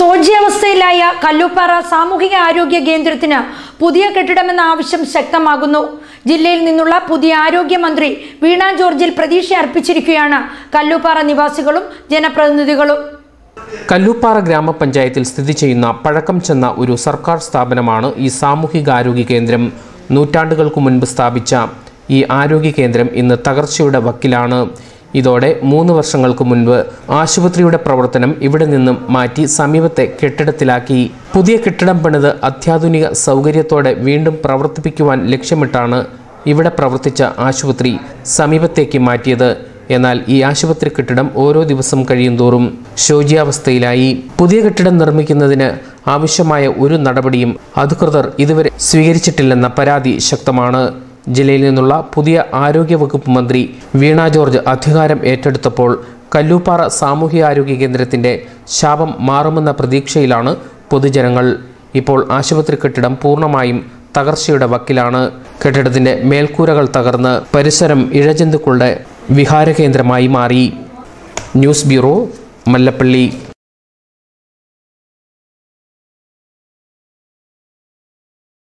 ശോച്യാവസ്ഥയിലായ കല്ലുപ്പാറ സാമൂഹിക ആരോഗ്യ കേന്ദ്രത്തിന് പുതിയ കെട്ടിടമെന്ന ആവശ്യം ശക്തമാകുന്നു ജില്ലയിൽ നിന്നുള്ള പുതിയ ആരോഗ്യമന്ത്രി വീണ ജോർജിൽ പ്രതീക്ഷ അർപ്പിച്ചിരിക്കുകയാണ് കല്ലുപ്പാറ നിവാസികളും ജനപ്രതിനിധികളും കല്ലൂപ്പാറ ഗ്രാമപഞ്ചായത്തിൽ സ്ഥിതി ചെയ്യുന്ന പഴക്കം ചെന്ന ഒരു സർക്കാർ സ്ഥാപനമാണ് ഈ സാമൂഹികാരോഗ്യ കേന്ദ്രം നൂറ്റാണ്ടുകൾക്ക് മുൻപ് സ്ഥാപിച്ച ഈ ആരോഗ്യ കേന്ദ്രം ഇന്ന് തകർച്ചയുടെ വക്കിലാണ് ഇതോടെ മൂന്ന് വർഷങ്ങൾക്ക് മുൻപ് ആശുപത്രിയുടെ പ്രവർത്തനം ഇവിടെ നിന്നും മാറ്റി സമീപത്തെ കെട്ടിടത്തിലാക്കി പുതിയ കെട്ടിടം പണിത് അത്യാധുനിക സൗകര്യത്തോടെ വീണ്ടും പ്രവർത്തിപ്പിക്കുവാൻ ലക്ഷ്യമിട്ടാണ് ഇവിടെ പ്രവർത്തിച്ച ആശുപത്രി സമീപത്തേക്ക് മാറ്റിയത് എന്നാൽ ഈ ആശുപത്രി കെട്ടിടം ഓരോ ദിവസം കഴിയുന്തോറും ശോച്യാവസ്ഥയിലായി പുതിയ കെട്ടിടം നിർമ്മിക്കുന്നതിന് ആവശ്യമായ ഒരു നടപടിയും അധികൃതർ ഇതുവരെ സ്വീകരിച്ചിട്ടില്ലെന്ന പരാതി ശക്തമാണ് ജില്ലയിൽ നിന്നുള്ള പുതിയ ആരോഗ്യവകുപ്പ് മന്ത്രി വീണ ജോർജ് അധികാരം ഏറ്റെടുത്തപ്പോൾ കല്ലൂപ്പാറ സാമൂഹികാരോഗ്യ കേന്ദ്രത്തിന്റെ ശാപം മാറുമെന്ന പ്രതീക്ഷയിലാണ് പൊതുജനങ്ങൾ ഇപ്പോൾ ആശുപത്രി കെട്ടിടം പൂർണ്ണമായും തകർച്ചയുടെ വക്കിലാണ് കെട്ടിടത്തിന്റെ മേൽക്കൂരകൾ തകർന്ന് പരിസരം ഇഴജന്തുക്കളുടെ വിഹാരകേന്ദ്രമായി മാറി ന്യൂസ് ബ്യൂറോ മല്ലപ്പള്ളി